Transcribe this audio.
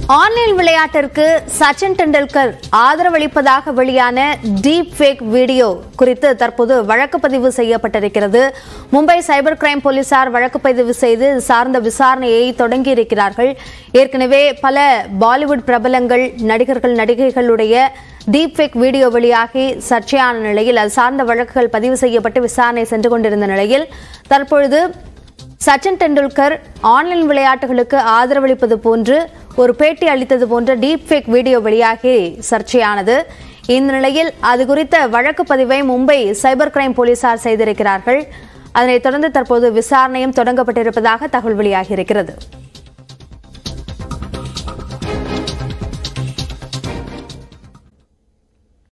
online விளையாட்டிற்கு சச்சின் டெண்டுல்கர் ஆதரவளிப்பதாக வெளியான டீப் ஃபேக் வீடியோ குறித்து தற்போது வழக்கு பதிவு செய்யப்பட்டிருக்கிறது மும்பை சைபர் கிரைம் போலீசார் வழக்கு பதிவு செய்து இது சார்ந்த விசாரணையை தொடங்கியிருக்கிறார்கள் ஏற்கனவே பல பாலிவுட் பிரபலங்கள் நடிகர்கள் நடிகைகளுடைய டீப் ஃபேக் வீடியோ வெளியாகி சர்ச்சையான நிலையில் அது சார்ந்த வழக்குகள் பதிவு செய்யப்பட்டு விசாரணை சென்று கொண்டிருந்த நிலையில் தற்பொழுது சச்சின் டெண்டுல்கர் ஆன்லைன் விளையாட்டுகளுக்கு ஆதரவளிப்பது போன்று ஒரு பேட்டி அளித்தது போன்ற டீப் ஃபேக் வீடியோ வெளியாகி சர்ச்சையானது இந்த நிலையில் அது குறித்த வழக்கு பதிவை மும்பை சைபர் கிரைம் போலீசார் செய்திருக்கிறார்கள் அதனைத் தொடர்ந்து தற்போது விசாரணையும் தொடங்கப்பட்டிருப்பதாக தகவல் வெளியாகியிருக்கிறது